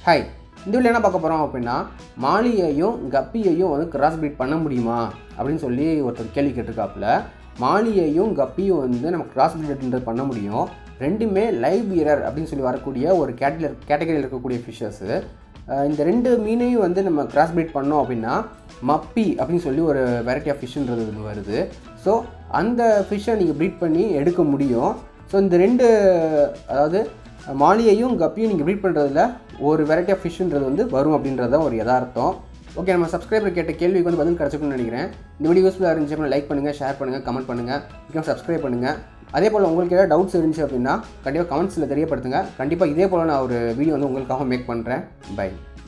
hi இந்த video என்ன பார்க்க போகிறோம் அப்படின்னா மாலியையும் கப்பியையும் வந்து கிராஸ் பிரீட் பண்ண முடியுமா அப்படின்னு சொல்லி ஒருத்தர் கேள்வி கேட்டிருக்காப்புல மாலியையும் கப்பியும் வந்து நம்ம கிராஸ் பிரீட்ன்றது பண்ண முடியும் ரெண்டுமே லைவ் பியரர் அப்படின்னு சொல்லி வரக்கூடிய ஒரு கேட்டகரி கேட்டகரியில் இருக்கக்கூடிய ஃபிஷ்ஷஸ்ஸு இந்த ரெண்டு மீனையும் வந்து நம்ம கிராஸ் பிரீட் பண்ணோம் அப்படின்னா மப்பி அப்படின்னு சொல்லி ஒரு வெரைட்டி ஆஃப் ஃபிஷ்ன்றது ஒன்று வருது ஸோ அந்த ஃபிஷ்ஷை நீங்கள் ப்ரீட் பண்ணி எடுக்க முடியும் ஸோ இந்த ரெண்டு அதாவது மாலியையும் கப்பியும் நீங்கள் ப்ரீட் பண்ணுறதுல ஒரு வெரைட்டி ஆஃப் ஃபிஷ்ன்றது வந்து வரும் அப்படின்றது தான் ஒரு யதார்த்தம் ஓகே நம்ம சப்ஸ்கிரைபர் கேட்ட கேள்விக்கு வந்து பதில் கிடச்சிக்கணும்னு நினைக்கிறேன் இந்த வீடியோ யூஸ்ஃபுல்லாக இருந்துச்சு அப்படின்னா லைக் பண்ணுங்கள் ஷேர் பண்ணுங்கள் கமெண்ட் பண்ணுங்கள் முக்கியம் சப்ஸ்கிரைப் பண்ணுங்கள் அதே போல் உங்களுக்கு ஏதாவது டவுட்ஸ் இருந்துச்சு அப்படின்னா கண்டிப்பாக கமெண்ட்ஸில் தெரியப்படுத்துங்க கண்டிப்பாக இதே போல் நான் ஒரு வீடியோ வந்து உங்களுக்காக மேக் பண்ணுறேன் பை